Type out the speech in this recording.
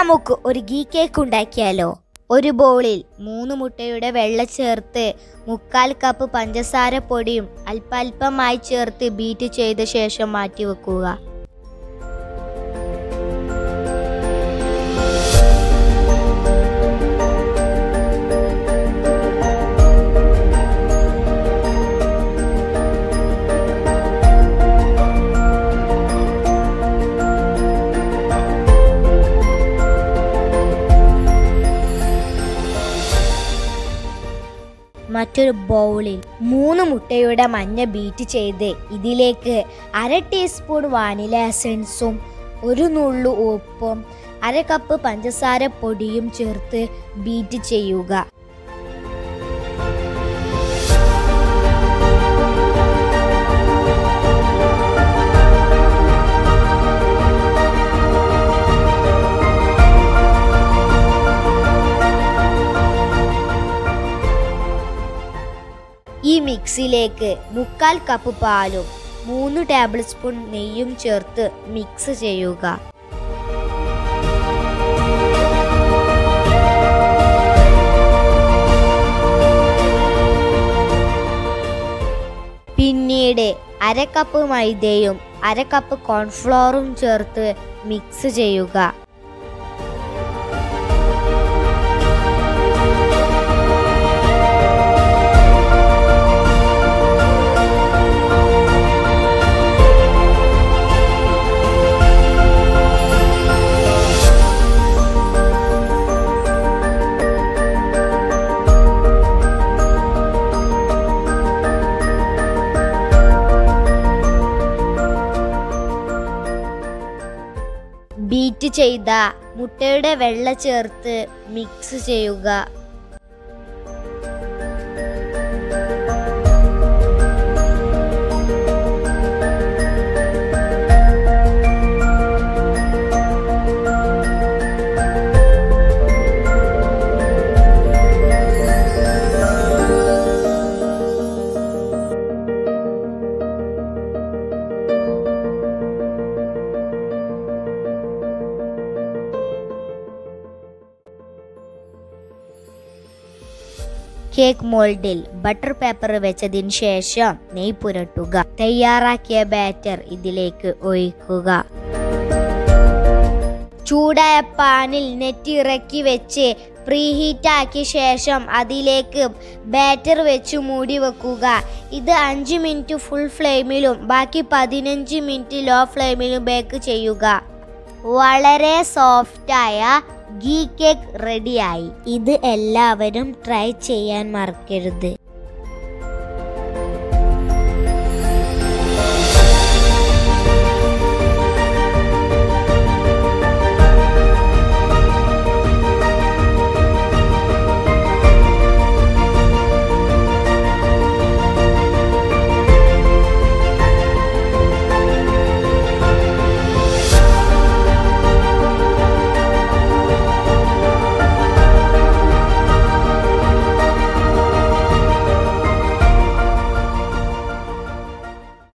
നമുക്ക് ഒരു ഗീ കേക്ക് ഉണ്ടാക്കിയാലോ ഒരു ബൗളിൽ മൂന്ന് മുട്ടയുടെ വെള്ള ചേർത്ത് മുക്കാൽ കപ്പ് പഞ്ചസാര പൊടിയും അല്പാൽപമായി ചേർത്ത് ബീറ്റ് ചെയ്ത ശേഷം മാറ്റി വെക്കുക മറ്റൊരു ബൗളിൽ മൂന്ന് മുട്ടയുടെ മഞ്ഞ ബീറ്റ് ചെയ്ത് ഇതിലേക്ക് അര ടീസ്പൂൺ വാനില എസൻസും ഒരു നുള്ളു ഉപ്പും അര കപ്പ് പഞ്ചസാര പൊടിയും ചേർത്ത് ബീറ്റ് ചെയ്യുക ഈ മിക്സിലേക്ക് മുക്കാൽ കപ്പ് പാലും മൂന്ന് ടേബിൾ സ്പൂൺ നെയ്യും ചേർത്ത് മിക്സ് ചെയ്യുക പിന്നീട് അര കപ്പ് മൈദയും അര കപ്പ് കോൺഫ്ലോറും ചേർത്ത് മിക്സ് ചെയ്യുക ബീറ്റ് ചെയ്ത മുട്ടയുടെ വെള്ള ചേർത്ത് മിക്സ് ചെയ്യുക കേക്ക് മോൾഡിൽ ബട്ടർ പേപ്പർ വെച്ചതിന് ശേഷം നെയ് പുരട്ടുക തയ്യാറാക്കിയ ബാറ്റർ ഇതിലേക്ക് ഒഴിക്കുക ചൂടായ പാനിൽ നെറ്റ് ഇറക്കി വെച്ച് പ്രീഹീറ്റ് ആക്കിയ ശേഷം അതിലേക്ക് ബാറ്റർ വെച്ച് മൂടി വെക്കുക ഇത് അഞ്ച് മിനിറ്റ് ഫുൾ ഫ്ലെയിമിലും ബാക്കി പതിനഞ്ച് മിനിറ്റ് ലോ ഫ്ലെയിമിലും ബേക്ക് ചെയ്യുക വളരെ സോഫ്റ്റായ ഗീ കേക്ക് റെഡിയായി ഇത് എല്ലാവരും ട്രൈ ചെയ്യാൻ മറക്കരുത്